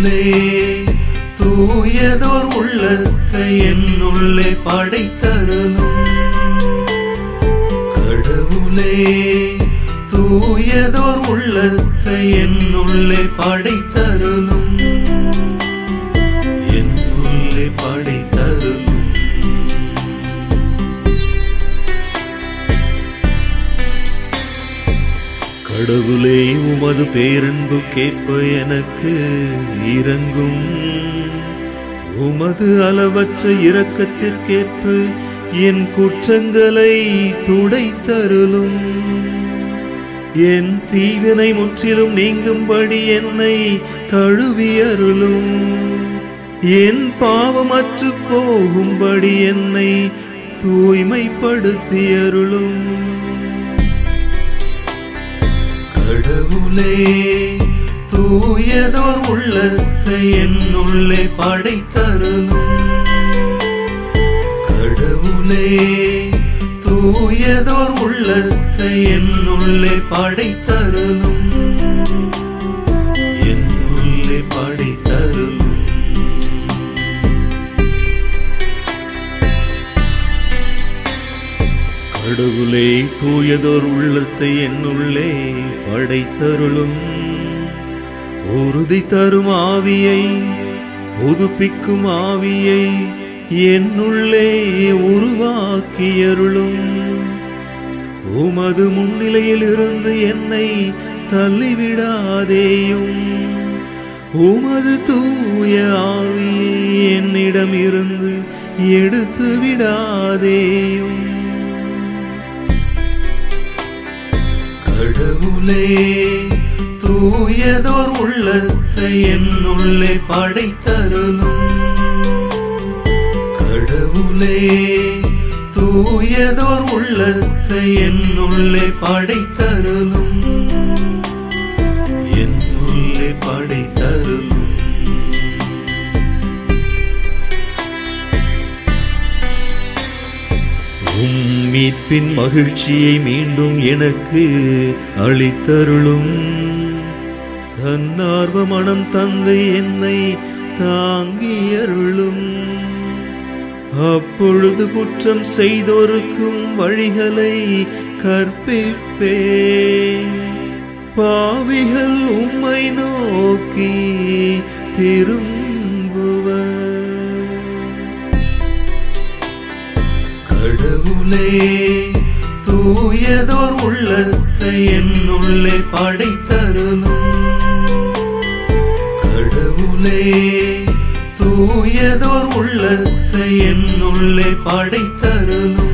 கடவுளே தூயதோர் உள்ளத்தை என்னுள்ளே படைத்தருளும் கடவுளே தூயதோர் உள்ளத்தை என்னுள்ளே படைத்தருளும் என்னுள்ளே படைத்தருளும் கடவுளே உமது பேரன்பு கேட்ப எனக்கு இறங்கும் உமது அளவற்ற இரக்கத்திற்கேற்ப என் குற்றங்களை துடைத்தருளும் என் தீவினை முற்றிலும் நீங்கும்படி என்னை கழுவியருளும் என் பாவமற்று போகும்படி என்னை தூய்மைப்படுத்தியருளும் கடவுளே தூயதோர் உள்ளத்தை என்னுள்ளே படைத்தருளும் கடவுளே தூயதோர் உள்ளத்தை என்னுள்ளே படைத்தருளும் என்னுள்ளே படைத்தருளும் கடவுளே தூயதோர் உள்ளத்தை என்னுள்ளே படைத்தருளும் உறுதி தரும் ஆவியை புதுப்பிக்கும் ஆவியை என்னுள்ளே உருவாக்கியருளும் உமது முன்னிலையில் இருந்து என்னை தள்ளிவிடாதேயும் உமது தூய ஆவியை என்னிடம் இருந்து எடுத்து விடாதேயும் கடவுளே தூயதோர் உள்ளத்தை என்னுள்ளே படைத்தருளும் கடவுளே தூயதோர் உள்ளத்தை என்னுள்ளே படைத்தருளும் என்னுள்ளே படைத்தருளும் உம் மீட்பின் மகிழ்ச்சியை மீண்டும் எனக்கு அளித்தருளும் தன்னார்வ மனம் தந்து என்னை தாங்கியருளும் அப்பொழுது குற்றம் செய்தோருக்கும் வழிகளை கற்பிப்பேன் பாவிகள் உம்மை நோக்கி திரும்புவர் கடவுளே தூயதோர் உள்ளத்தை என்னுள்ளே படைத்தருளும் கடவுளே தூயதோர் உள்ளத்தை என்னுள்ளே படைத்தருளும்